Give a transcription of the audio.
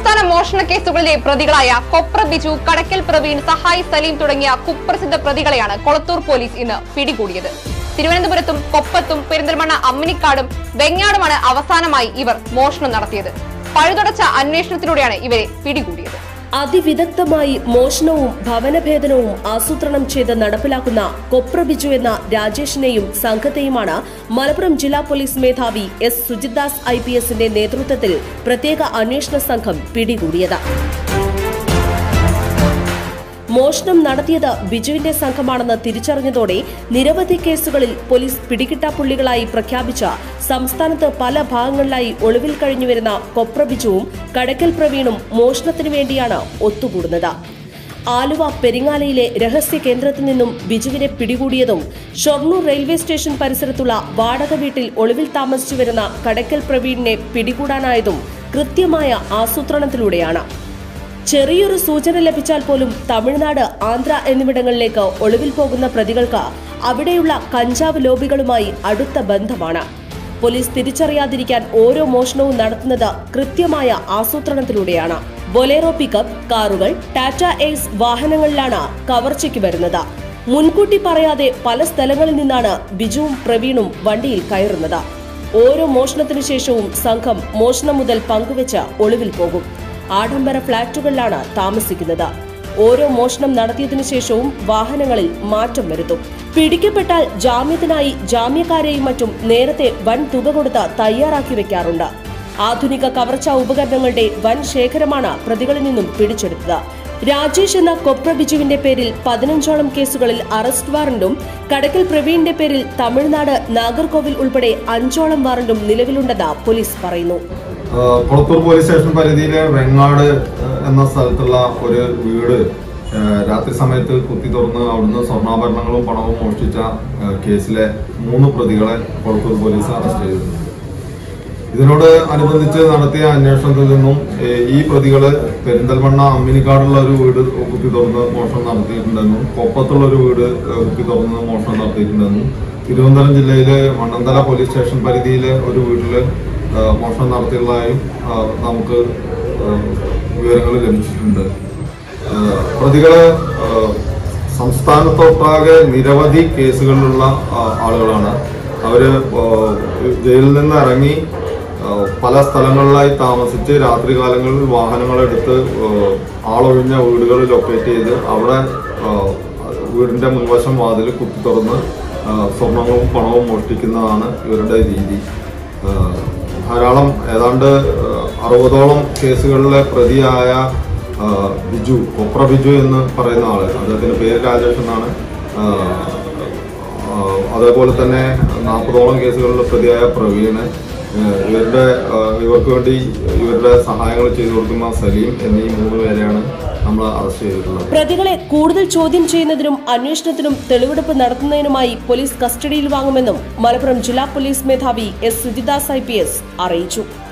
സംസ്ഥാന മോഷണ കേസുകളിലെ പ്രതികളായ കൊപ്ര ബിജു കടക്കൽ പ്രവീൺ സഹായ് സലീം തുടങ്ങിയ കുപ്രസിദ്ധ പ്രതികളെയാണ് കൊളത്തൂർ പോലീസ് ഇന്ന് പിടികൂടിയത് തിരുവനന്തപുരത്തും കൊപ്പത്തും പെരിന്തൽമണ്ണ അമ്മിനിക്കാടും വെങ്ങാടുമാണ് അവസാനമായി ഇവർ മോഷണം നടത്തിയത് പഴുതടച്ച അന്വേഷണത്തിലൂടെയാണ് ഇവരെ പിടികൂടിയത് അതിവിദഗ്ധമായി മോഷണവും ഭവനഭേദനവും ആസൂത്രണം ചെയ്ത് നടപ്പിലാക്കുന്ന കൊപ്ര ബിജു എന്ന രാജേഷിനെയും സംഘത്തെയുമാണ് മലപ്പുറം ജില്ലാ പോലീസ് മേധാവി എസ് സുജിത്ദാസ് ഐ പി എസിന്റെ നേതൃത്വത്തിൽ പ്രത്യേക അന്വേഷണ സംഘം പിടികൂടിയത് മോഷണം നടത്തിയത് ബിജുവിന്റെ സംഘമാണെന്ന് തിരിച്ചറിഞ്ഞതോടെ നിരവധി കേസുകളിൽ പോലീസ് പിടികിട്ടാപ്പുള്ളികളായി പ്രഖ്യാപിച്ച സംസ്ഥാനത്ത് പല ഭാഗങ്ങളിലായി ഒളിവിൽ കഴിഞ്ഞുവരുന്ന കൊപ്ര ബിജുവും കടക്കൽ പ്രവീണും മോഷണത്തിനു വേണ്ടിയാണ് ഒത്തുകൂടുന്നത് ആലുവ പെരിങ്ങാലയിലെ രഹസ്യ കേന്ദ്രത്തിൽ നിന്നും ബിജുവിനെ പിടികൂടിയതും ഷൊർണൂർ റെയിൽവേ സ്റ്റേഷൻ പരിസരത്തുള്ള വാടക വീട്ടിൽ ഒളിവിൽ താമസിച്ചു വരുന്ന കടക്കൽ പ്രവീണിനെ പിടികൂടാനായതും കൃത്യമായ ആസൂത്രണത്തിലൂടെയാണ് ചെറിയൊരു സൂചന ലഭിച്ചാൽ പോലും തമിഴ്നാട് ആന്ധ്ര എന്നിവിടങ്ങളിലേക്ക് ഒളിവിൽ പോകുന്ന പ്രതികൾക്ക് അവിടെയുള്ള കഞ്ചാവ് ലോബികളുമായി അടുത്ത ബന്ധമാണ് പോലീസ് തിരിച്ചറിയാതിരിക്കാൻ ഓരോ മോഷണവും നടത്തുന്നത് കൃത്യമായ ആസൂത്രണത്തിലൂടെയാണ് ബൊലേറോ പിക്കപ്പ് കാറുകൾ ടാറ്റ എയ്സ് വാഹനങ്ങളിലാണ് കവർച്ചയ്ക്ക് വരുന്നത് മുൻകൂട്ടി പറയാതെ പല സ്ഥലങ്ങളിൽ നിന്നാണ് ബിജുവും പ്രവീണും വണ്ടിയിൽ കയറുന്നത് ഓരോ മോഷണത്തിനു ശേഷവും സംഘം മോഷണം മുതൽ പങ്കുവെച്ച് ഒളിവിൽ പോകും ആഡംബര ഫ്ളാറ്റുകളിലാണ് താമസിക്കുന്നത് ഓരോ മോഷണം നടത്തിയതിനു ശേഷവും വാഹനങ്ങളിൽ മാറ്റം വരുത്തും പിടിക്കപ്പെട്ടാൽ ജാമ്യത്തിനായി ജാമ്യക്കാരെയും മറ്റും നേരത്തെ വൻ തുക കൊടുത്ത് തയ്യാറാക്കി വെക്കാറുണ്ട് ആധുനിക കവർച്ചാ ഉപകരണങ്ങളുടെ വൻ ശേഖരമാണ് പ്രതികളിൽ നിന്നും പിടിച്ചെടുത്തത് രാജേഷ് എന്ന കൊപ്ര ബിജുവിന്റെ പേരിൽ പതിനഞ്ചോളം കേസുകളിൽ അറസ്റ്റ് വാറന്റും കടക്കൽ പ്രവീണിന്റെ പേരിൽ തമിഴ്നാട് നാഗർകോവിൽ ഉൾപ്പെടെ അഞ്ചോളം വാറന്റും നിലവിലുണ്ടെന്ന് പോലീസ് പറയുന്നു ആഹ് കൊളത്തൂർ പോലീസ് സ്റ്റേഷൻ പരിധിയിലെ വെങ്ങാട് ആഹ് എന്ന സ്ഥലത്തുള്ള ഒരു വീട് ആഹ് രാത്രി സമയത്ത് കുത്തി തുറന്ന് അവിടുന്ന് സ്വർണ്ണാഭരണങ്ങളും പണവും മോഷ്ടിച്ച ആഹ് കേസിലെ മൂന്ന് പ്രതികളെ കൊളത്തൂർ പോലീസ് അറസ്റ്റ് ചെയ്തിട്ടുണ്ട് ഇതിനോട് അനുബന്ധിച്ച് നടത്തിയ അന്വേഷണത്തിൽ നിന്നും ഏഹ് ഈ പ്രതികള് പെരിന്തൽമണ്ണ അമ്മിനിക്കാടുള്ള ഒരു വീട് കുത്തി തുറന്ന് മോഷണം നടത്തിയിട്ടുണ്ടെന്നും കൊപ്പത്തുള്ള ഒരു വീട് ഏഹ് കുത്തി തുറന്ന് മോഷണം നടത്തിയിട്ടുണ്ടെന്നും തിരുവനന്തപുരം ജില്ലയിലെ മണ്ണന്തല പോലീസ് സ്റ്റേഷൻ പരിധിയിലെ ഒരു വീട്ടില് ഏഹ് മോഷണം നടത്തിയുള്ളതായും ഏഹ് നമുക്ക് ഏഹ് വിവരങ്ങൾ ലഭിച്ചിട്ടുണ്ട് ഏഹ് പ്രതികള് ഏഹ് സംസ്ഥാനത്തൊട്ടാകെ നിരവധി കേസുകളിലുള്ള ആ, ആളുകളാണ് അവര് ഏഹ് ജയിലിൽ നിന്ന് ഇറങ്ങി ഏഹ് പല സ്ഥലങ്ങളിലായി താമസിച്ച് രാത്രി കാലങ്ങളിൽ വാഹനങ്ങളെടുത്ത് ഏഹ് ആളൊഴിഞ്ഞ വീടുകൾ ലൊക്കേറ്റ് ചെയ്ത് അവിടെ ഏഹ് വീടിന്റെ മുൻവശം വാതിൽ കുത്തി തുറന്ന് ഏഹ് സ്വർണവും പണവും മോഷ്ടിക്കുന്നതാണ് ഇവരുടെ രീതി ഏഹ് ധാരാളം ഏതാണ്ട് ഏഹ് അറുപതോളം കേസുകളിലെ പ്രതിയായ ഏഹ് ബിജു കൊപ്ര ബിജു എന്ന് പറയുന്ന ആള് അദ്ദേഹത്തിന്റെ പേര് രാജേഷ് എന്നാണ് ഏഹ് ആഹ് അതേപോലെ തന്നെ നാൽപ്പതോളം കേസുകളിൽ പ്രതിയായ പ്രവീണ് ഏഹ് ഇവരുടെ ആഹ് ഇവർക്ക് വേണ്ടി ഇവരുടെ സഹായങ്ങൾ ചെയ്തു കൊടുക്കുന്ന സലീം എന്നീ മൂന്ന് പേരെയാണ് നമ്മൾ അറസ്റ്റ് ചെയ്തിട്ടുള്ളത് പ്രതികളെ കൂടുതൽ ചോദ്യം ചെയ്യുന്നതിനും അന്വേഷണത്തിനും തെളിവെടുപ്പ് നടത്തുന്നതിനുമായി പോലീസ് കസ്റ്റഡിയിൽ വാങ്ങുമെന്നും മലപ്പുറം ജില്ലാ പോലീസ് മേധാവി എസ് സുജിദാസ് ഐ അറിയിച്ചു